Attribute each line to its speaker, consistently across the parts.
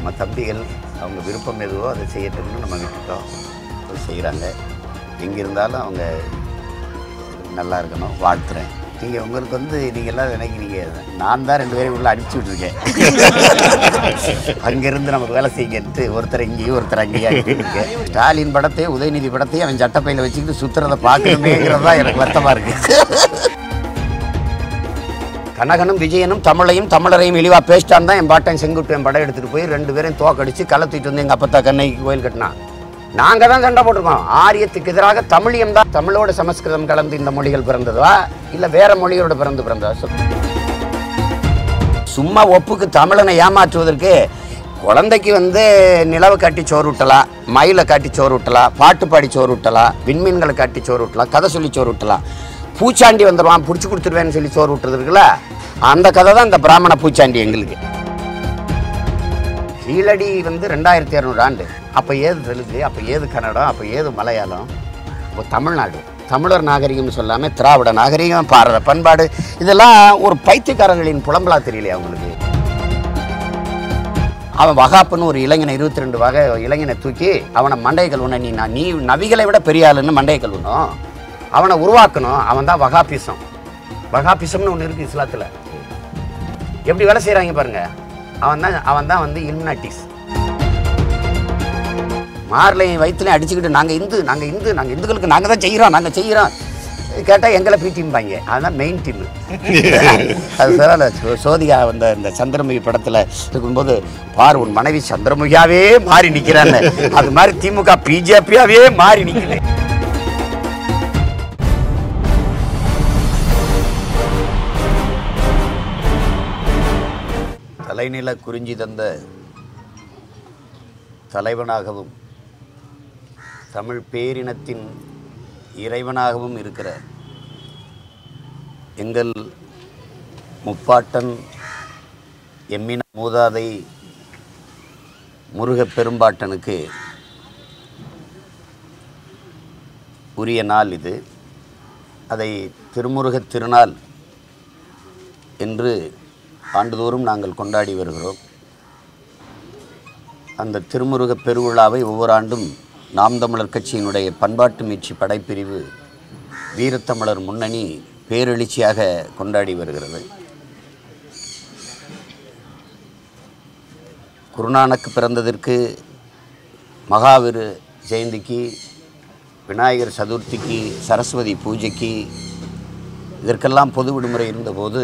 Speaker 1: நம்ம தம்பிகள் அவங்க விருப்பம் எதுவோ அதை செய்யட்டும்னு நம்ம விட்டுட்டோம் அதை செய்கிறாங்க எங்கே இருந்தாலும் அவங்க நல்லா இருக்கணும் வாழ்த்துறேன் நீங்கள் உங்களுக்கு வந்து நீங்கள் எல்லாம் நினைக்கிறீங்க நான் தான் ரெண்டு பேரும் உள்ள அடிச்சு விட்ருக்கேன் அங்கேருந்து நமக்கு வேலை செய்யுங்கன்ட்டு ஒருத்தர் இங்கேயும் ஒருத்தர் அங்கேயும் அனுப்பியிருக்கேன் ஸ்டாலின் படத்தையும் உதயநிதி படத்தையும் அவன் சட்டப்பையில் வச்சுக்கிட்டு சுற்றுறதை பார்க்கணுமேங்கிறது தான் எனக்கு வருத்தமாக இருக்குது கனகனும் விஜயனும் தமிழையும் தமிழரையும் இழிவா பேசிட்டான் தான் என் பாட்டன் செங்குட்டு என் படம் எடுத்துட்டு போய் ரெண்டு பேரையும் தோக்கடிச்சு கலத்திட்டு வந்து எங்க அப்பத்தா கண்ணைக்கு கோயில் கட்டினான் நாங்க தான் சண்டை போட்டிருக்கோம் ஆரியத்துக்கு எதிராக தமிழியம் தான் தமிழோட சமஸ்கிருதம் கலந்து இந்த மொழிகள் பிறந்ததா இல்ல வேற மொழிகளோட பிறந்து பிறந்ததா சொல்லு. சும்மா ஒப்புக்கு தமிழனை ஏமாற்றுவதற்கு குழந்தைக்கு வந்து நிலவை காட்டி சோறு விட்டலாம் மயிலை காட்டி சோறு விட்டலாம் பாட்டு பாடி சோறு விட்டலாம் விண்மீன்களை காட்டி சோறு விட்டலாம் கதை சொல்லி சோறு விட்டலாம் பூச்சாண்டி வந்துடுவான் பிடிச்சி கொடுத்துருவேன்னு சொல்லி சோறு விட்டுறது இருக்குல்ல அந்த கதை தான் இந்த பிராமண பூச்சாண்டி எங்களுக்கு கீழடி வந்து ரெண்டாயிரத்தி இரநூறு ஆண்டு அப்போ ஏது தெலுங்கு அப்போ ஏது கன்னடம் அப்போ ஏது மலையாளம் இப்போ தமிழ்நாடு தமிழர் நாகரிகம்னு சொல்லாமல் திராவிட நாகரிகம் பாரத பண்பாடு இதெல்லாம் ஒரு பைத்தியக்காரர்களின் புலம்பலா தெரியலையா அவங்களுக்கு அவன் வகாப்புன்னு ஒரு இளைஞனை இருபத்தி ரெண்டு வகை இளைஞனை தூக்கி அவனை மண்டைய கழுவுன நீ நான் நீ நபிகளை விட பெரிய ஆளுன்னு மண்டைய கழுவணும் அவனை உருவாக்கணும் அவன் தான் வகாபிசம் வகாபிசம்னு ஒன்று இருக்குது இஸ்லாத்தில் எப்படி வேலை செய்கிறாங்க பாருங்க அவன் தான் அவன் தான் வந்து இல்மினாட்டிஸ் மார்லையும் வயிற்றுலையும் அடிச்சுக்கிட்டு நாங்கள் இந்து நாங்கள் இந்து நாங்கள் இந்துக்களுக்கு நாங்கள் தான் செய்கிறோம் நாங்கள் செய்கிறோம் கேட்டால் எங்களை பி டீம்பாங்க அதுதான் மெயின் டீம் அது சொல்லல சோதிகா வந்த இந்த சந்திரமுகி படத்தில் இருக்கும்போது பார் உன் மனைவி சந்திரமுகியாவே மாறி நிற்கிறான்னு அது மாதிரி திமுக பிஜேபியாவே மாறி நிற்குது தலைநில குறிஞ்சி தந்த தலைவனாகவும் தமிழ் பேரினத்தின் இறைவனாகவும் இருக்கிற எங்கள் முப்பாட்டன் எம்மின மூதாதை முருகப் பெரும்பாட்டனுக்கு உரிய நாள் இது அதை திருமுருகத் திருநாள் என்று ஆண்டுதோறும் நாங்கள் கொண்டாடி வருகிறோம் அந்த திருமுருக பெருவிழாவை ஒவ்வொரு ஆண்டும் நாம் தமிழர் கட்சியினுடைய பண்பாட்டு மீட்சி படைப்பிரிவு வீரத்தமிழர் முன்னணி பேரெழுச்சியாக கொண்டாடி வருகிறது குருநானக் பிறந்ததற்கு மகாவீர் ஜெயந்திக்கு விநாயகர் சதுர்த்திக்கு சரஸ்வதி பூஜைக்கு இதற்கெல்லாம் பொது விடுமுறை இருந்தபோது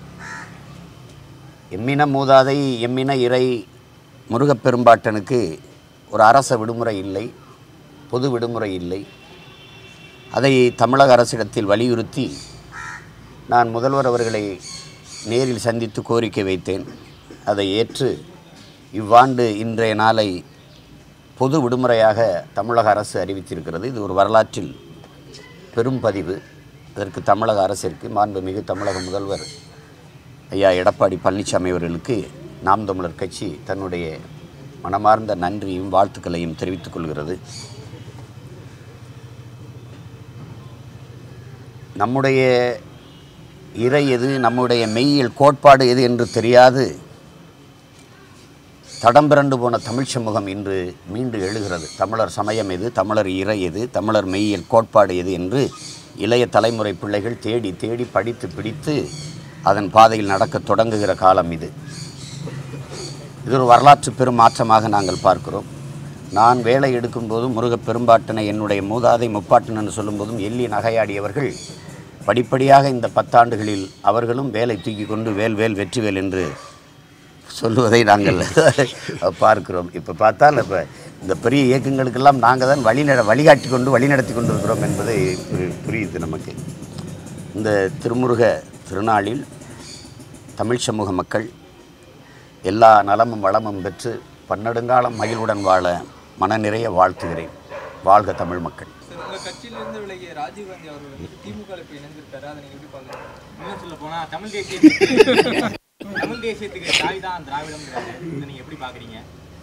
Speaker 1: எம்மின மூதாதை எம்மின இறை முருகப்பெரும்பாட்டனுக்கு ஒரு அரச விடுமுறை இல்லை பொது விடுமுறை இல்லை அதை தமிழக அரசிடத்தில் வலியுறுத்தி நான் முதல்வர் அவர்களை நேரில் சந்தித்து கோரிக்கை வைத்தேன் அதை ஏற்று இவ்வாண்டு இன்றைய நாளை பொது விடுமுறையாக தமிழக அரசு அறிவித்திருக்கிறது இது ஒரு வரலாற்றில் பெரும் பதிவு இதற்கு தமிழக அரசிற்கு மாண்புமிகு தமிழக முதல்வர் ஐயா எடப்பாடி பழனிசாமி அவர்களுக்கு நாம் தமிழர் கட்சி தன்னுடைய மனமார்ந்த நன்றியும் வாழ்த்துக்களையும் தெரிவித்துக் கொள்கிறது நம்முடைய இறை எது நம்முடைய மெய்யியல் கோட்பாடு எது என்று தெரியாது தடம் பிறண்டு போன தமிழ் சமூகம் இன்று மீண்டு எழுகிறது தமிழர் சமயம் எது தமிழர் இறை எது தமிழர் மெய்யியல் கோட்பாடு எது என்று இளைய தலைமுறை பிள்ளைகள் தேடி தேடி படித்து பிடித்து அதன் பாதையில் நடக்கத் தொடங்குகிற காலம் இது இது ஒரு வரலாற்று பெரும் மாற்றமாக நாங்கள் பார்க்கிறோம் நான் வேலை எடுக்கும்போதும் முருகப் பெரும்பாட்டனை என்னுடைய மூதாதை முப்பாட்டன் என்று சொல்லும்போதும் எள்ளி நகையாடியவர்கள் படிப்படியாக இந்த பத்தாண்டுகளில் அவர்களும் வேலை தூக்கி கொண்டு வேல் வேல் வெற்றிவேல் என்று சொல்லுவதை நாங்கள் பார்க்கிறோம் இப்போ பார்த்தால் இப்போ இந்த பெரிய இயக்கங்களுக்கெல்லாம் நாங்கள் தான் வழி நட வழிகாட்டி கொண்டு வழிநடத்தி கொண்டு இருக்கிறோம் என்பது புரி- புரியுது நமக்கு இந்த திருமுருக திருநாளில் தமிழ் சமூக மக்கள் எல்லா நலமும் வளமும் பெற்று பன்னெடுங்காலம் மகிழ்வுடன் வாழ மனநிறைய வாழ்த்துகிறேன் வாழ்க தமிழ் மக்கள்
Speaker 2: சார் உங்க கட்சியிலிருந்து விலகிய ராஜீவ்காந்தி அவர்கள் வந்து திமுக ல இப்ப இணைந்திருக்காரு அதை நீங்க எப்படி பாக்குறீங்க
Speaker 3: இன்னும் சொல்ல போனா தமிழ் தேசியம் தமிழ் தேசியத்துக்கு தாய் தான் திராவிடம்ங்கிறாரு இதை நீங்க எப்படி பாக்குறீங்க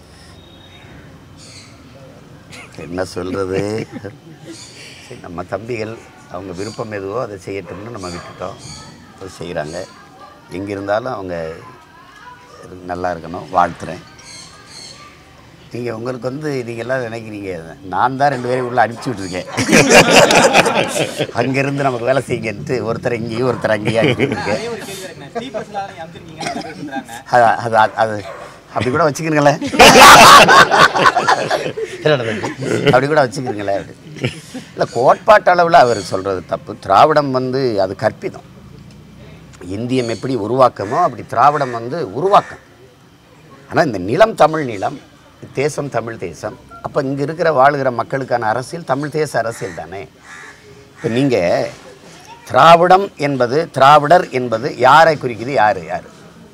Speaker 1: என்ன சொல்கிறது சரி நம்ம தம்பிகள் அவங்க விருப்பம் எதுவோ அதை செய்யட்டும்னு நம்ம விட்டுட்டோம் அதை செய்கிறாங்க எங்கே இருந்தாலும் அவங்க நல்லா இருக்கணும் வாழ்த்துறேன் நீங்கள் உங்களுக்கு வந்து நீங்கள் எல்லாம் நினைக்கிறீங்க நான் தான் ரெண்டு பேரையும் உள்ளே அனுப்பிச்சி விட்ருக்கேன் அங்கேருந்து நமக்கு வேலை செய்யுங்கன்ட்டு ஒருத்தர் இங்கேயும் ஒருத்தர் அங்கேயும் அனுப்பி விட்ருக்கேன்
Speaker 3: அதே ஒரு கேள்வி இருக்குண்ணே ஸ்லீப்பர்ஸ்ல நீங்க அமுத்திருக்கீங்கன்னு பேசுறாங்க
Speaker 1: அது அது அது- அது அப்படி கூட வச்சுக்கிறீங்களே அப்படி கூட வச்சுக்கிறீங்களே அப்படி இல்லை கோட்பாட்டு அளவில் அவர் சொல்கிறது தப்பு திராவிடம் வந்து அது கற்பிதம் இந்தியம் எப்படி உருவாக்கமோ அப்படி திராவிடம் வந்து உருவாக்கம் ஆனால் இந்த நிலம் தமிழ் நிலம் தேசம் தமிழ் தேசம் அப்போ இங்கே இருக்கிற வாழ்கிற மக்களுக்கான அரசியல் தமிழ் தேச அரசியல் தானே இப்போ நீங்கள் திராவிடம் என்பது திராவிடர் என்பது யாரை குறிக்குது யார் யார்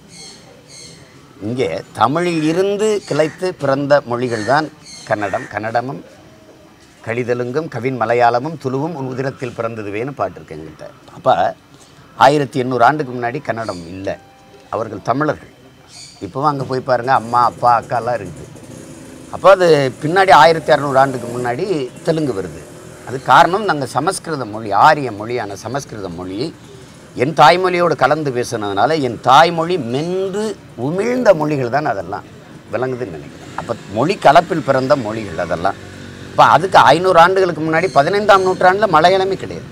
Speaker 1: இங்கே தமிழில் இருந்து கிளைத்து பிறந்த மொழிகள் தான் கன்னடம் கன்னடமும் கழிதலுங்கும் கவின் மலையாளமும் துளுவும் உன் உதிரத்தில் பிறந்ததுவேன்னு பாட்டு இருக்கு எங்கிட்ட அப்போ ஆயிரத்தி எண்ணூறு ஆண்டுக்கு முன்னாடி கன்னடம் இல்லை அவர்கள் தமிழர்கள் இப்போவும் அங்கே போய் பாருங்கள் அம்மா அப்பா அக்காலாம் இருக்குது அப்போ அது பின்னாடி ஆயிரத்தி அறநூறு ஆண்டுக்கு முன்னாடி தெலுங்கு வருது அது காரணம் நாங்கள் சமஸ்கிருத மொழி ஆரிய மொழியான சமஸ்கிருத மொழி என் தாய்மொழியோடு கலந்து பேசுனதுனால என் தாய்மொழி மென்று உமிழ்ந்த மொழிகள் தான் அதெல்லாம் விளங்குதுன்னு நினைக்கிறேன் அப்போ மொழி கலப்பில் பிறந்த மொழிகள் அதெல்லாம் இப்போ அதுக்கு ஐநூறு ஆண்டுகளுக்கு முன்னாடி பதினைந்தாம் நூற்றாண்டில் மலையாளமே கிடையாது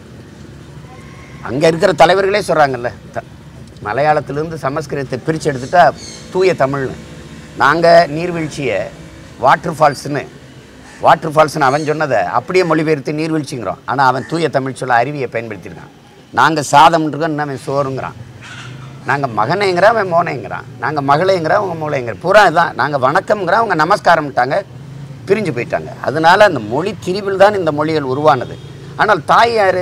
Speaker 1: அங்கே இருக்கிற தலைவர்களே சொல்கிறாங்கல்ல த மலையாளத்திலேருந்து சமஸ்கிருதத்தை பிரித்து எடுத்துட்டா தூய தமிழ்னு நாங்கள் நீர்வீழ்ச்சியை வாட்டர் ஃபால்ஸ்னு வாட்டர் ஃபால்ஸ்னு அவன் சொன்னதை அப்படியே மொழிபெயர்த்து நீர்வீழ்ச்சிங்கிறோம் ஆனால் அவன் தூய தமிழ் சொல்ல அருவியை பயன்படுத்தியிருக்கான் நாங்கள் சாதம்ன்றோம் இன்னும் அவன் சோறுங்கிறான் நாங்கள் மகனேங்கிறான் அவன் மோனேங்கிறான் நாங்கள் மகளேங்கிறான் அவங்க மூளைங்கிற பூரா இதான் நாங்கள் வணக்கம்ங்கிறோம் அவங்க நமஸ்காரம்ட்டாங்க பிரிஞ்சு போயிட்டாங்க அதனால அந்த மொழி திரிவில் தான் இந்த மொழிகள் உருவானது ஆனால் தாய் யார்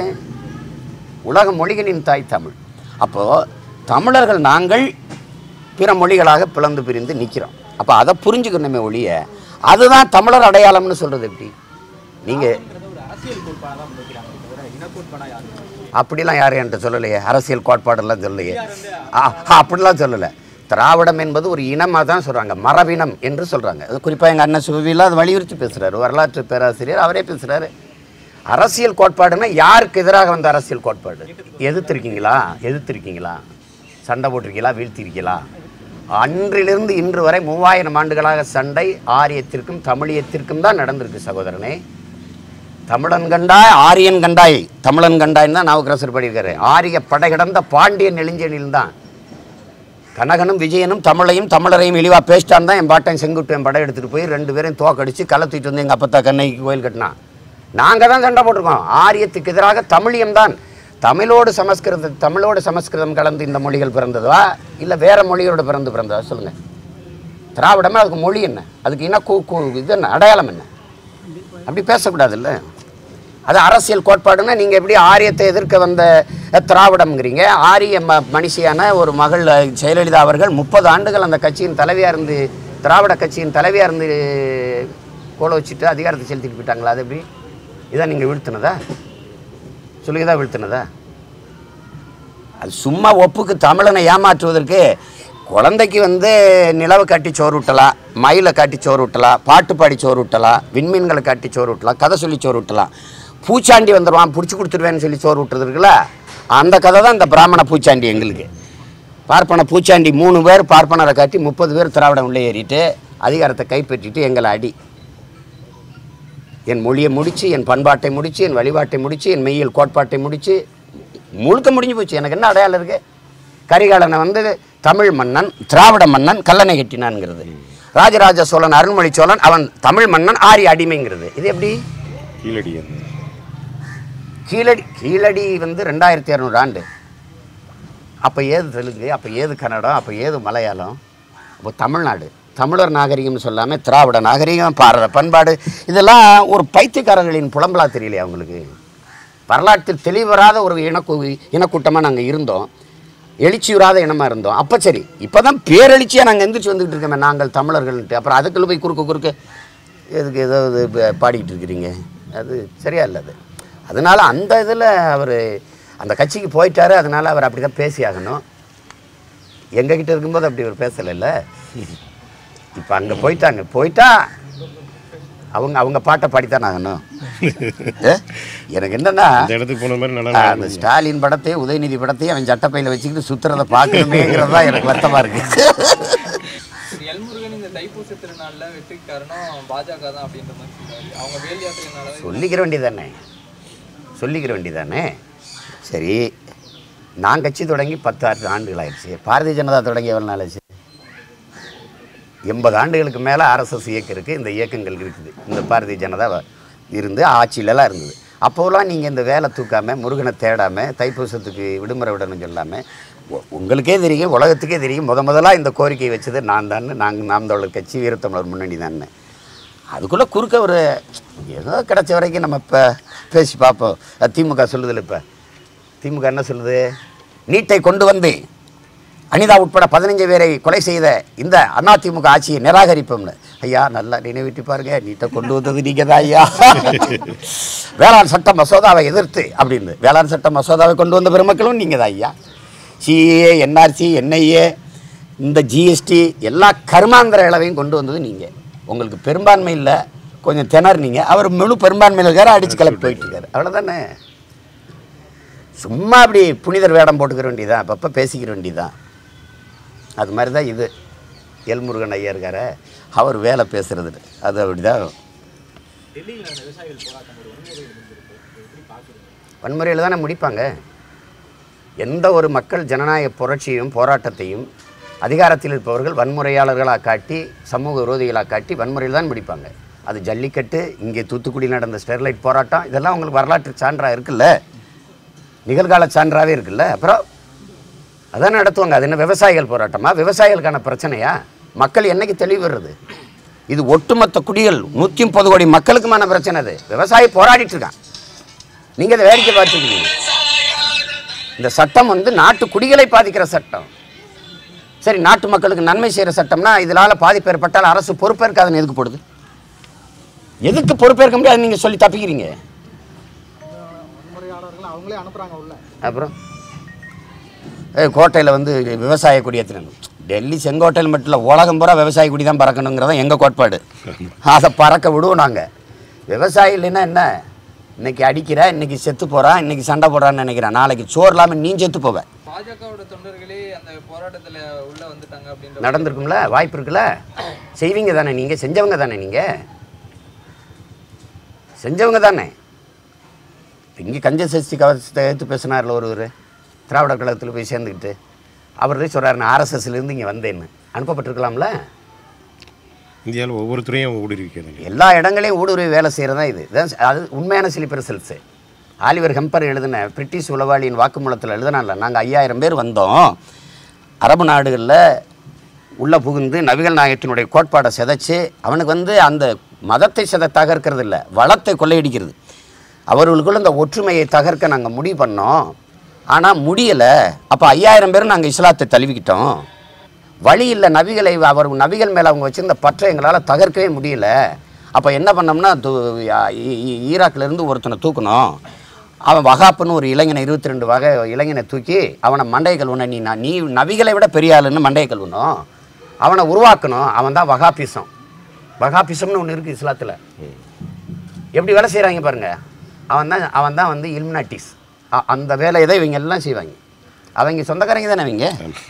Speaker 1: உலக மொழிகளின் தாய் தமிழ் அப்போது தமிழர்கள் நாங்கள் பிற மொழிகளாக பிளந்து பிரிந்து நிற்கிறோம் அப்போ அதை புரிஞ்சுக்கணுமே ஒழிய அதுதான் தமிழர் அடையாளம்னு சொல்கிறது எப்படி நீங்கள்
Speaker 3: ஒரு அரசியல் கோட்பாடாக தான் முன்வைக்கிறாங்க தவிர இன கோட்பாடாக யாரும்
Speaker 1: அப்படிலாம் யாரும் என்கிட்ட சொல்லலையே அரசியல் கோட்பாடெல்லாம் சொல்லலையே ஆ, ஆ, அப்படிலாம் சொல்லலை திராவிடம் என்பது ஒரு இனமாக தான் சொல்கிறாங்க மரபினம் என்று சொல்கிறாங்க அது குறிப்பாக எங்கள் அண்ணன் சுவிலாம் அது வலியுறுத்தி பேசுகிறாரு வரலாற்று பேராசிரியர் அவரே பேசுகிறாரு அரசியல் கோட்பாடுன்னா யாருக்கு எதிராக வந்த அரசியல் கோட்பாடு எதிர்த்திருக்கீங்களா எதிர்த்திருக்கீங்களா சண்டை போட்டிருக்கீங்களா வீழ்த்திருக்கீங்களா அன்றிலிருந்து இன்று வரை மூவாயிரம் ஆண்டுகளாக சண்டை ஆரியத்திற்கும் தமிழியத்திற்கும் தான் நடந்திருக்கு சகோதரனே தமிழன் கண்டாய் ஆரியன் கண்டாய் தமிழன் கண்டாய்ன்னு தான் நாவுக்கரசர் பாடியிருக்காரு ஆரிய படை கிடந்த பாண்டியன் நெடுஞ்செழில் தான் கனகனும் விஜயனும் தமிழையும் தமிழரையும் இழிவா பேசிட்டான் தான் என் பாட்டன் செங்குட்டுவன் படம் எடுத்துகிட்டு போய் ரெண்டு பேரையும் தோக்கடிச்சு களை தூக்கிட்டு வந்து எங்கள் அப்பத்தா கண்ணைக்கு கோயில் கட்டினான் நாங்கள் தான் சண்டை போட்டிருக்கோம் ஆரியத்துக்கு எதிராக தமிழியம் தான் தமிழோடு சமஸ்கிருத தமிழோடு சமஸ்கிருதம் கலந்து இந்த மொழிகள் பிறந்ததா இல்லை வேற மொழிகளோடு பிறந்து பிறந்ததா சொல்லுங்கள் திராவிடமே அதுக்கு மொழி என்ன அதுக்கு என்ன கூ கூ இது என்ன அடையாளம் என்ன அப்படி பேசக்கூடாதுல்ல அது அரசியல் கோட்பாடுன்னா நீங்கள் எப்படி ஆரியத்தை எதிர்க்க வந்த அஹ், திராவிடம்ங்கிறீங்க ஆரிய ம மனுஷியான ஒரு மகள் அஹ், ஜெயலலிதா அவர்கள் முப்பது ஆண்டுகள் அந்த கட்சியின் தலைவியாக இருந்து திராவிட கட்சியின் தலைவியாக இருந்து கோல வச்சுட்டு அதிகாரத்தை செலுத்திட்டு போயிட்டாங்களா அது எப்படி இதான் நீங்கள் வீழ்த்தினதா சொல்லுங்க தான் வீழ்த்தினதா அது சும்மா ஒப்புக்கு தமிழனை ஏமாற்றுவதற்கு குழந்தைக்கு வந்து நிலவை காட்டி சோறு விட்டலாம் மயிலை காட்டி சோறு விட்டலாம் பாட்டு பாடி சோறு விட்டலாம் விண்மீன்களை காட்டி சோறு விட்டலாம் கதை சொல்லி சோறு விட்டலாம் பூச்சாண்டி வந்துடுவான் பிடிச்சி கொடுத்துருவேன்னு சொல்லி சோறு விட்டுறது இருக்குல்ல அந்த கதை தான் இந்த பிராமண பூச்சாண்டி எங்களுக்கு பார்ப்பன பூச்சாண்டி மூணு பேர் பார்ப்பனரை காட்டி முப்பது பேர் திராவிடம் உள்ளே ஏறிட்டு அதிகாரத்தை கைப்பற்றிட்டு எங்களை அடி என் மொழியை முடித்து என் பண்பாட்டை முடித்து என் வழிபாட்டை முடித்து என் மெய்யியல் கோட்பாட்டை முடித்து முழுக்க முடிஞ்சு போச்சு எனக்கு என்ன அடையாளம் இருக்கு கரிகாலனை வந்து தமிழ் மன்னன் திராவிட மன்னன் கல்லணை கட்டினான்ங்கிறது ராஜராஜ சோழன் அருண்மொழி சோழன் அவன் தமிழ் மன்னன் ஆரிய அடிமைங்கிறது இது எப்படி
Speaker 4: கீழடி
Speaker 1: கீழடி கீழடி வந்து ரெண்டாயிரத்தி இரநூறு ஆண்டு அப்போ ஏது தெலுங்கு அப்போ ஏது கன்னடம் அப்போ ஏது மலையாளம் அப்போ தமிழ்நாடு தமிழர் நாகரிகம்னு சொல்லாமல் திராவிட நாகரிகம் பாரத பண்பாடு இதெல்லாம் ஒரு பைத்தியக்காரர்களின் புலம்பலா தெரியலையா அவங்களுக்கு வரலாற்றில் தெளிவராத ஒரு இனக்கூ இனக்கூட்டமாக நாங்கள் இருந்தோம் எழுச்சியுறாத இனமாக இருந்தோம் அப்போ சரி இப்போ தான் பேரெழுச்சியாக நாங்கள் எந்திரிச்சு வந்துக்கிட்டு இருக்கோமே நாங்கள் தமிழர்கள்ன்ட்டு அப்புறம் அதுக்குள்ள போய் குறுக்க குறுக்க எதுக்கு ஏதோ இது ப- பாடிக்கிட்டு இருக்கிறீங்க அது சரியா இல்லை அது அதனால் அந்த இதில் அவர் அந்த கட்சிக்கு போயிட்டாரு அதனால் அவர் அப்படி தான் பேசி ஆகணும் எங்ககிட்ட இருக்கும்போது அப்படி அவர் பேசலைல்ல இப்போ அங்கே போயிட்டாங்க போயிட்டா அவங்க அவங்க பாட்டை பாடித்தான் ஆகணும் ஏ? எனக்கு என்னன்னா
Speaker 4: இந்த இடத்துக்கு போன மாதிரி நல்லா
Speaker 1: ஆ, அந்த ஸ்டாலின் படத்தையும் உதயநிதி படத்தையும் அவன் சட்டப்பையில் வச்சுக்கிட்டு சுத்துறதை பார்க்கணுமேங்கிறது தான் எனக்கு வருத்தமாக இருக்குது
Speaker 2: திரு எல்முருகன் இந்த தைப்பூச தைப்பூச திருநாள்ல வெற்றிக்கு காரணம் பாஜக தான் அப்படின்ற மாதிரி சொல்றாரு அவங்க வேல் யாத்திரைனால
Speaker 1: சொல்லிக்கிற வேண்டியதானே சொல்லிக்கிற வேண்டியதானே சரி நான் கட்சி தொடங்கி பத்து ஆறு ஆண்டுகள் ஆயிடுச்சு பாரதிய ஜனதா தொடங்கி எவ்வளோ நாள் ஆச்சு எண்பது ஆண்டுகளுக்கு மேலே ஆர்எஸ்எஸ் இயக்கம் இருக்குது இந்த இயக்கங்கள் இருக்குது இந்த பாரதிய ஜனதா வ- இருந்து ஆட்சியிலலாம் இருந்தது அப்போலாம் நீங்கள் இந்த வேலை தூக்காமல் முருகனை தேடாமல் தைப்பூசத்துக்கு விடுமுறை விடணும்னு சொல்லாமல் உ- உங்களுக்கே தெரியும் உலகத்துக்கே தெரியும் முத முதலாக இந்த கோரிக்கை வச்சது நான் தான் நாங்கள் நாம் தமிழர் கட்சி வீரத்தமிழர் முன்னணி தான் அதுக்குள்ளே குறுக்க ஒரு ஏதோ கிடைச்ச வரைக்கும் நம்ம இப்போ பேசி பார்ப்போம் அது திமுக சொல்லுதில்ல இப்போ திமுக என்ன சொல்லுது நீட்டை கொண்டு வந்து அனிதா உட்பட பதினஞ்சு பேரை கொலை செய்த இந்த அதிமுக ஆட்சியை நிராகரிப்போம்னு ஐயா நல்லா நினைவிட்டு பாருங்க நீட்டை கொண்டு வந்தது நீங்க தான் ஐயா வேளாண் சட்ட மசோதாவை எதிர்த்து அப்படின்னு வேளாண் சட்ட மசோதாவை கொண்டு வந்த பெருமக்களும் நீங்கள் தான் ஐயா சிஏ என்ஆர்சி என்ஐஏ இந்த ஜிஎஸ்டி எல்லா கருமாந்திர இளவையும் கொண்டு வந்தது நீங்கள் உங்களுக்கு பெரும்பான்மை இல்லை கொஞ்சம் திணறினீங்க அவர் முழு பெரும்பான்மையில் இருக்காரு அடிச்சு கிளப்பி போயிட்டு இருக்காரு அவ்வளோதானே சும்மா அப்படி புனிதர் வேடம் போட்டுக்கிற வேண்டியதான் அப்பப்போ பேசிக்கிற வேண்டியதான் அது மாதிரி தான் இது எல்முருகன் ஐயா இருக்கார அவர் வேலை பேசுறது அது அப்படிதான்
Speaker 3: டெல்லியில் நடந்த விவசாயிகள் போராட்டம் ஒரு வன்முறையில் இருந்திருக்கு எப்படி பார்க்குறீங்க
Speaker 1: வன்முறையில் தானே முடிப்பாங்க எந்த ஒரு மக்கள் ஜனநாயக புரட்சியும் போராட்டத்தையும் அதிகாரத்தில் இருப்பவர்கள் வன்முறையாளர்களாக காட்டி சமூக விரோதிகளாக காட்டி வன்முறையில் தான் முடிப்பாங்க அது ஜல்லிக்கட்டு இங்கே தூத்துக்குடி நடந்த ஸ்டெர்லைட் போராட்டம் இதெல்லாம் உங்களுக்கு வரலாற்று சான்றாக இருக்குல்ல நிகழ்கால சான்றாகவே இருக்குல்ல அப்புறம் அதான் நடத்துவாங்க அது என்ன விவசாயிகள் போராட்டமா விவசாயிகளுக்கான பிரச்சனையா மக்கள் என்னைக்கு தெளிவு வருது இது ஒட்டுமொத்த குடிகள் நூற்றி முப்பது கோடி மக்களுக்குமான பிரச்சனை அது விவசாயி போராடிட்டு இருக்கான் நீங்கள் இதை வேடிக்கை பார்த்துருக்கீங்க இந்த சட்டம் வந்து நாட்டு குடிகளை பாதிக்கிற சட்டம் சரி நாட்டு மக்களுக்கு நன்மை செய்கிற சட்டம்னா இதனால் பாதிப்பு ஏற்பட்டால் அரசு பொறுப்பேற்காதுன்னு எதுக்கு போடுது எதுக்கு பொறுப்பேற்க முடியாது நீங்கள் சொல்லி தப்பிக்கிறீங்க
Speaker 5: வன்முறையாளர்கள் அவங்களே அனுப்புறாங்க உள்ள
Speaker 1: அப்புறம் கோட்டையில் வந்து விவசாய கொடி ஏற்றினாங்க டெல்லி செங்கோட்டையில் மட்டும் இல்லை உலகம் பூரா விவசாய கொடி தான் பறக்கணுங்கிறதான் எங்கள் கோட்பாடு அதை பறக்க விடுவோம் நாங்கள் விவசாயி இல்லைன்னா என்ன இன்னைக்கு அடிக்கிற இன்னைக்கு செத்து போகிறான் இன்னைக்கு சண்டை போடுறான்னு நினைக்கிறேன் நாளைக்கு சோறு இல்லாமல் நீ செத்து போவேன்
Speaker 2: பாஜகவோட தொண்டர்களே அந்த போராட்டத்துல உள்ள வந்துட்டாங்க அப்படின்ற
Speaker 1: நடந்திருக்கும்ல வாய்ப்பு இருக்குல்ல செய்வீங்க தானே நீங்கள் செஞ்சவங்க தானே நீங்கள் செஞ்சவங்க தானே இங்கே கஞ்ச சஷ்டி கவசத்தை எடுத்து பேசினார்ல ஒருவர் திராவிட கழகத்தில் போய் சேர்ந்துக்கிட்டு அவர் தான் சொல்கிறார் நான் ஆர்எஸ்எஸ்லேருந்து இங்கே வந்தேன்னு அனுப்பப்பட்டிருக்கலாம்ல
Speaker 4: இந்தியாவில் ஒவ்வொரு துறையும் ஊடுருவிக்கிறது
Speaker 1: எல்லா இடங்களையும் ஊடுருவி வேலை செய்கிறது தான் இது இதான் அது உண்மையான ஸ்லீப்பர் செல்ஸு ஆலிவர் ஹெம்பர் எழுதின பிரிட்டிஷ் உளவாளியின் வாக்குமூலத்தில் எழுதினால நாங்கள் ஐயாயிரம் பேர் வந்தோம் அரபு நாடுகளில் உள்ளே புகுந்து நபிகள் நாயகத்தினுடைய கோட்பாடை சிதைச்சு அவனுக்கு வந்து அந்த மதத்தை சிதை தகர்க்கிறது இல்லை வளத்தை கொள்ளையடிக்கிறது அவர்களுக்குள்ள இந்த ஒற்றுமையை தகர்க்க நாங்கள் முடிவு பண்ணோம் ஆனால் முடியலை அப்போ ஐயாயிரம் பேர் நாங்கள் இஸ்லாத்தை தழுவிக்கிட்டோம் வழி இல்லை நபிகளை அவர் நபிகள் மேலே அவங்க வச்சிருந்த பற்றை எங்களால் தகர்க்கவே முடியல அப்போ என்ன பண்ணோம்னா து- ஈ- ஈ- ஈராக்லேருந்து ஒருத்தனை தூக்கணும் அவன் வகாப்புன்னு ஒரு இளைஞனை இருபத்தி ரெண்டு வகை இளைஞனை தூக்கி அவனை மண்டைய கழுவுன நீ நான் நீ நபிகளை விட பெரிய ஆளுன்னு மண்டைய கழுவணும் அவனை உருவாக்கணும் அவன் தான் வகாபிசம் வகாபிசம்னு ஒன்று இருக்குது இஸ்லாத்தில் எப்படி வேலை செய்கிறாங்க பாருங்க அவன் தான் அவன் தான் வந்து இல்மினாட்டிஸ் அந்த வேலையை தான் இவங்க எல்லாம் செய்வாங்க அவங்க சொந்தக்காரங்க தானே அவங்க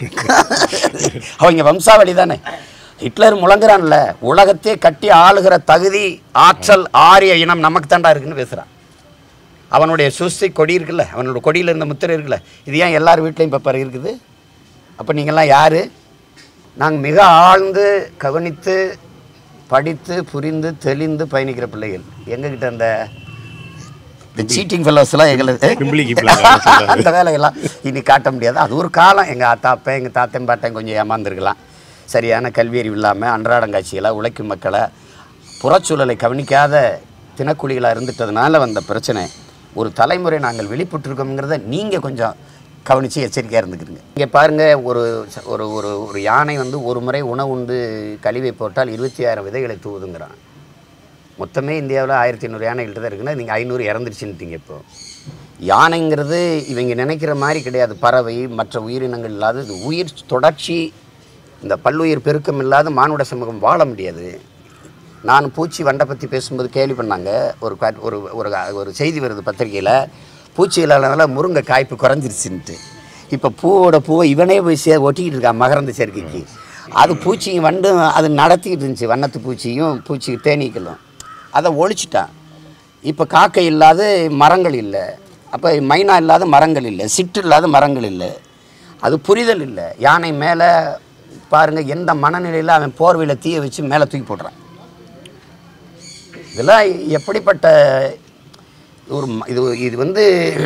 Speaker 1: அவங்க வம்சாவளி தானே ஹிட்லர் முழங்குறான்ல உலகத்தையே கட்டி ஆளுகிற தகுதி ஆற்றல் ஆரிய இனம் நமக்கு தாண்டா இருக்குன்னு பேசுகிறான் அவனுடைய சுஸ்தி கொடி இருக்குல்ல அவனோட கொடியில் இருந்த முத்திரை இருக்குல்ல இது ஏன் எல்லார் வீட்லேயும் இப்போ பாரு இருக்குது அப்போ நீங்கள்லாம் யார் நாங்கள் மிக ஆழ்ந்து கவனித்து படித்து புரிந்து தெளிந்து பயணிக்கிற பிள்ளைகள் எங்ககிட்ட அந்த இந்த சீட்டிங் ஃபெல்லோஸ்லாம் எங்களுக்கு
Speaker 4: பிம்பிளி கிப்லாம் சொல்றாங்க.
Speaker 1: அந்த வேலையெல்லாம் இனி காட்ட முடியாது அது ஒரு காலம் எங்கள் அத்தாப்பன் எங்கள் தாத்தன் பாட்டன் கொஞ்சம் ஏமாந்துருக்கலாம் சரியான கல்வியறிவு இல்லாமல் அன்றாடங்காட்சிகளை உழைக்கும் மக்களை புறச்சூழலை கவனிக்காத தினக்கூலிகளாக இருந்துட்டதுனால வந்த பிரச்சனை ஒரு தலைமுறை நாங்கள் வெளிப்பட்டிருக்கோங்கிறத நீங்கள் கொஞ்சம் கவனித்து எச்சரிக்கையாக இருந்துக்கிறீங்க இங்கே பாருங்கள் ஒரு ச- ஒரு ஒரு ஒரு யானை வந்து ஒரு முறை உணவு உண்டு கழிவை போட்டால் இருபத்தி ஆயிரம் விதைகளை தூவுதுங்கிறான் மொத்தமே இந்தியாவில் ஆயிரத்தி ஐநூறு யானைகள்ட்ட தான் இருக்குன்னா நீங்கள் ஐநூறு இறந்துருச்சுன்ட்டீங்க இப்போ யானைங்கிறது இவங்க நினைக்கிற மாதிரி கிடையாது பறவை மற்ற உயிரினங்கள் இல்லாத இது உயிர் தொடர்ச்சி இந்த பல்லுயிர் பெருக்கம் இல்லாத மானுட சமூகம் வாழ முடியாது நான் பூச்சி வண்டை பற்றி பேசும்போது கேள்வி பண்ணாங்க ஒரு கா- ஒரு ஒரு ஒரு செய்தி வருது பத்திரிக்கையில் பூச்சிகளால் முருங்கை காய்ப்பு குறைஞ்சிருச்சுன்ட்டு இப்போ பூவோட பூவை இவனே போய் சே ஒட்டிக்கிட்டு இருக்கான் மகரந்த சேர்க்கைக்கு அது பூச்சியும் வண்டு அது நடத்திக்கிட்டு இருந்துச்சு வண்ணத்து பூச்சியும் பூச்சி தேனீக்களும் அதை ஒழிச்சிட்டான் இப்போ காக்கை இல்லாத மரங்கள் இல்லை அப்போ மைனா இல்லாத மரங்கள் இல்லை சிட்டு இல்லாத மரங்கள் இல்லை அது புரிதல் இல்லை யானை மேலே பாருங்கள் எந்த மனநிலையில் அவன் போர்வையில் தீயை வச்சு மேலே தூக்கி போடுறான் இதெல்லாம் எப்படிப்பட்ட ஒரு ம- இது இது வந்து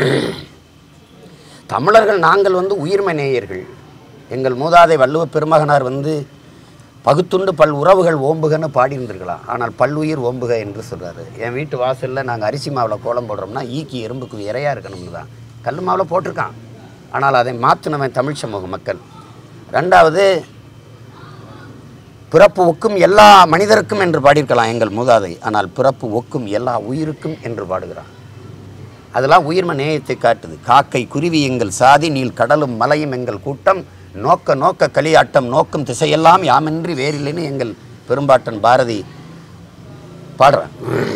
Speaker 1: தமிழர்கள் நாங்கள் வந்து உயிர்மை நேயர்கள் எங்கள் மூதாதை வள்ளுவ பெருமகனார் வந்து பகுத்துண்டு பல் உறவுகள் ஓம்புகன்னு பாடியிருந்திருக்கலாம் ஆனால் பல்லுயிர் ஓம்புக என்று சொல்றாரு என் வீட்டு வாசலில் நாங்கள் அரிசி மாவில் கோலம் போடுறோம்னா ஈக்கி எறும்புக்கு இரையாக இருக்கணும்னு தான் கல் மாவில் போட்டிருக்கான் ஆனால் அதை மாற்றினவன் தமிழ் சமூக மக்கள் ரெண்டாவது பிறப்பு ஒக்கும் எல்லா மனிதருக்கும் என்று பாடியிருக்கலாம் எங்கள் மூதாதை ஆனால் பிறப்பு ஒக்கும் எல்லா உயிருக்கும் என்று பாடுகிறான் அதெல்லாம் உயிர்ம நேயத்தை காட்டுது காக்கை குருவி எங்கள் சாதி நீள் கடலும் மலையும் எங்கள் கூட்டம் நோக்க நோக்க களியாட்டம் நோக்கும் திசையெல்லாம் யாமின்றி வேறில்லைன்னு எங்கள் பெரும்பாட்டன் பாரதி பாடுறான்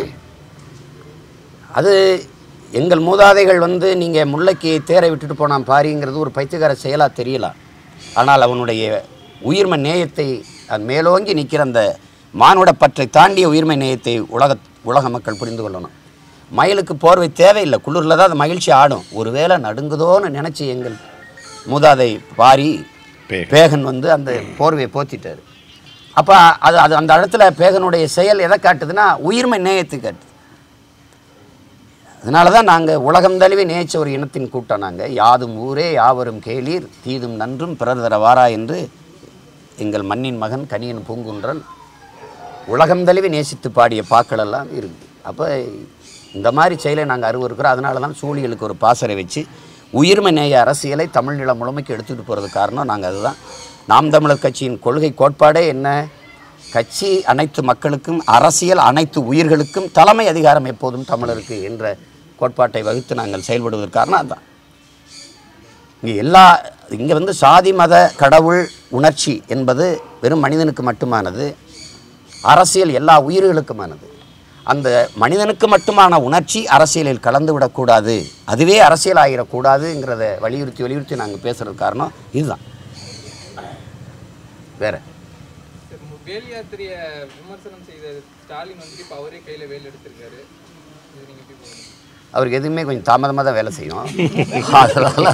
Speaker 1: அது எங்கள் மூதாதைகள் வந்து நீங்கள் முல்லைக்கு தேரை விட்டுட்டு போனான் பாரிங்கிறது ஒரு பைத்தியக்கார செயலாக தெரியலாம் ஆனால் அவனுடைய உயிர்ம நேயத்தை அது மேலோங்கி நிற்கிற அந்த மானுட பற்றை தாண்டிய உயிர்மை நேயத்தை உலக உலக மக்கள் புரிந்து கொள்ளணும் மயிலுக்கு போர்வை தேவையில்லை குளிரில் தான் அது மகிழ்ச்சி ஆடும் ஒருவேளை நடுங்குதோன்னு நினச்சி எங்கள் மூதாதை பாரி
Speaker 4: பேகன்.
Speaker 1: பேகன் வந்து அந்த போர்வையை போத்திட்டார் அப்போ அது அது அந்த இடத்துல பேகனுடைய செயல் எதை காட்டுதுன்னா உயிர்மை நேயத்தை காட்டுது அதனால தான் நாங்கள் உலகம் தழுவி நேச்ச ஒரு இனத்தின் கூட்டம் நாங்கள் யாதும் ஊரே யாவரும் கேளீர் தீதும் நன்றும் பிறர் தர வாரா என்று எங்கள் மண்ணின் மகன் கனியன் பூங்குன்றன் உலகம் தழுவி நேசித்து பாடிய பாக்கள் எல்லாம் இருக்குது அப்போ இந்த மாதிரி செயலை நாங்கள் அருவருக்கிறோம் அதனால தான் சூழியலுக்கு ஒரு பாசறை வச்சு உயிர்மை நேய அரசியலை தமிழ் நிலம் முழுமைக்கு எடுத்துகிட்டு போகிறது காரணம் நாங்கள் அதுதான் நாம் தமிழர் கட்சியின் கொள்கை கோட்பாடே என்ன கட்சி அனைத்து மக்களுக்கும் அரசியல் அனைத்து உயிர்களுக்கும் தலைமை அதிகாரம் எப்போதும் தமிழருக்கு என்ற கோட்பாட்டை வகுத்து நாங்கள் செயல்படுவதற்கு காரணம் அதுதான் இங்கே எல்லா இங்கே வந்து சாதி மத கடவுள் உணர்ச்சி என்பது வெறும் மனிதனுக்கு மட்டுமானது அரசியல் எல்லா உயிர்களுக்குமானது அந்த மனிதனுக்கு மட்டுமான உணர்ச்சி அரசியலில் கலந்து விடக்கூடாது அதுவே அரசியல் ஆகிடக்கூடாதுங்கிறத வலியுறுத்தி வலியுறுத்தி நாங்கள் பேசுறது காரணம் இதுதான் வேற
Speaker 2: சரி, மு- வேல் யாத்திரைய விமர்சனம் செய்த ஸ்டாலின் வந்துட்டு இப்போ அவரே கையில வேல் எடுத்திருக்காரு இது நீங்க எப்படி போகுது
Speaker 1: அவருக்கு எதுவுமே கொஞ்சம் தாமதமாக தான் வேலை செய்யும் அதனால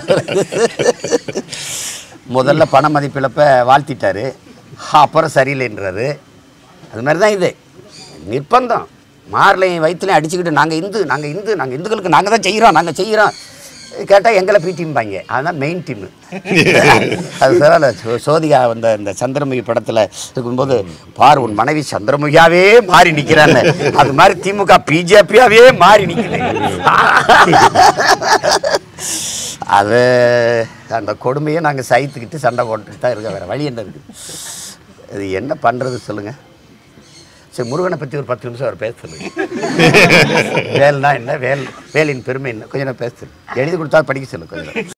Speaker 1: முதல்ல பண மதிப்பிழப்ப வாழ்த்திட்டாரு அப்புறம் சரியில்லைன்றாரு அது மாதிரி தான் இது நிர்பந்தம் மார்லையும் வயிற்றுலையும் அடிச்சுக்கிட்டு நாங்கள் இந்து நாங்கள் இந்து நாங்கள் இந்துக்களுக்கு நாங்கள் தான் செய்கிறோம் நாங்கள் செய்கிறோம் கேட்டால் எங்களை பி டீம்பாங்க அதுதான் மெயின் டீம் அது சார் சோதிகா வந்த இந்த சந்திரமுகி படத்தில் இருக்கும்போது பார் உன் மனைவி சந்திரமுகியாவே மாறி நிற்கிறான்னு அது மாதிரி திமுக பிஜேபியாவே மாறி நிற்குது அது அந்த கொடுமையை நாங்கள் சகித்துக்கிட்டு சண்டை போட்டுட்டு தான் இருக்க வேறு வழி என்ன இருக்குது இது என்ன பண்ணுறது சொல்லுங்கள் சரி முருகனை பற்றி ஒரு பத்து நிமிஷம் அவர் பேச சொல்லுங்க வேல்னா என்ன வேல் வேலின் பெருமை என்ன கொஞ்சம் நேரம் பேச சொல்லு எழுதி கொடுத்தா படிக்க சொல்லு கொஞ்சம் நேரம்.